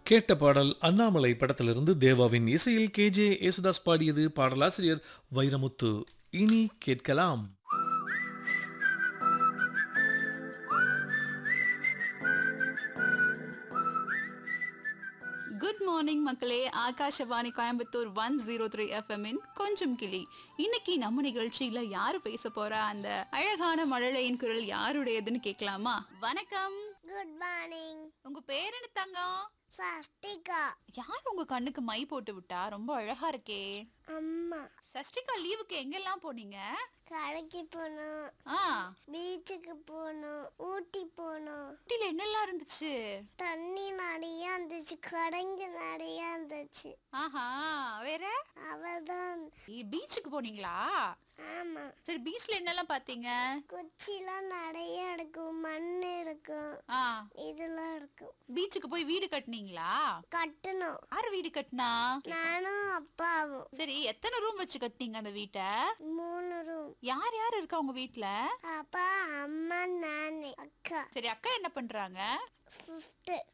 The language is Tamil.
கேட்ட பாடல் அண்ணாமலை படத்திலிருந்து தேவாவின் இசையில் கேஜே யேசுதாஸ் பாடியது பாடலாசிரியர் வைரமுத்து இனி கேட்கலாம் குட் மார்னிங் மக்களே Akashvani Coimbatore one zero three எஃப்எம்மின் கொஞ்சம் கிளி இன்னைக்கு நம்ம நிகழ்ச்சியில யாரு பேச போறா அந்த அழகான மழலையின் குரல் யாருடையதுன்னு கேட்கலாமா வணக்கம் குட் மார்னிங் உங்க பேர் என்ன தங்கம் சஷ்டிகா யார் உங்க கண்ணுக்கு மை போட்டு விட்டா ரொம்ப அழகா இருக்கே அம்மா சஷ்டிகா லீவுக்கு எங்கெல்லாம் போனீங்க கடைக்கு போனோம் ஆ பீச்சுக்கு போனோம் ஊட்டி போனோம் ஊட்டில என்னெல்லாம் இருந்துச்சு தண்ணி நிறைய இருந்துச்சு கடைங்க நிறைய இருந்துச்சு ஆஹா வேற அவதான் பீச்சுக்கு போனீங்களா ஆமா சரி பீச்ல என்னெல்லாம் பாத்தீங்க குச்சிலாம் நிறைய இருக்கும் மண் இருக்கும் ஆ இதெல்லாம் இருக்கும் பீச்சுக்கு போய் வீடு கட்டுனீங்களா கட்டணும் யாரு வீடு கட்டினா நானும் அப்பாவும் சரி எத்தனை ரூம் வச்சு கட்டினீங்க அந்த வீட்டை மூணு ரூம் யார் யார் இருக்கா உங்க வீட்ல அப்பா அம்மா நானு அக்கா சரி அக்கா என்ன பண்றாங்க ஃபிஃப்த்து